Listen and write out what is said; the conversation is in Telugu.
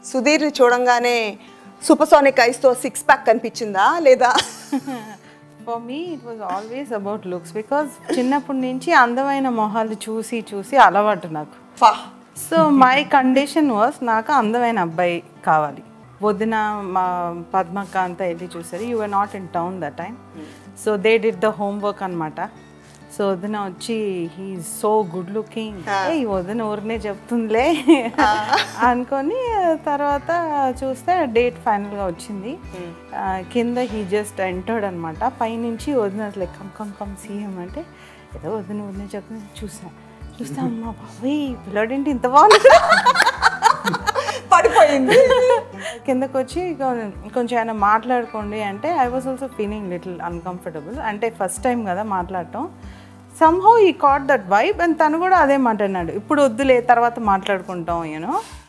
సుధీర్ని చూడంగానే సూపర్సోనిక్ ఐస్తో సిక్స్ ప్యాక్ కనిపించిందా లేదా for me it was always about looks because చిన్నప్పటి నుంచి అందమైన మొహాలు చూసి చూసి అలవాటు నాకు ఫా సో మై కండిషన్ వాస్ నాకు అందమైన అబ్బాయి కావాలి వదిన మా పద్మక్క అంతా వెళ్ళి చూసారు you are not in town the time so they did the homework అనమాట సో వదిన వచ్చి he so good looking a వదిన ఊరినే చెప్తుందిలే అనుకొని తర్వాత చూస్తే డేట్ ఫైనల్గా వచ్చింది ఆ, కింద హీ జస్ట్ ఎంటర్డ్ అనమాట పైనుంచి వదిన అసలు కమ్ కమ్ కమ్ సీఎం అంటే ఏదో వదిన వదిన చెప్తుంది చూసాం చూస్తే అమ్మ బాబోయ్ పిల్లడేంటి ఇంత బాగుంది పడిపోయింది కిందకు వచ్చి కొ- కొంచెం ఆయన మాట్లాడుకోండి అంటే I was also feeling little uncomfortable అంటే ఫస్ట్ టైం కదా మాట్లాడటం సమ్హౌ ఈ కాట్ దట్ వైబ్ అండ్ తను కూడా అదే మాట అన్నాడు ఇప్పుడు వద్దులే తర్వాత మాట్లాడుకుంటాం యూనో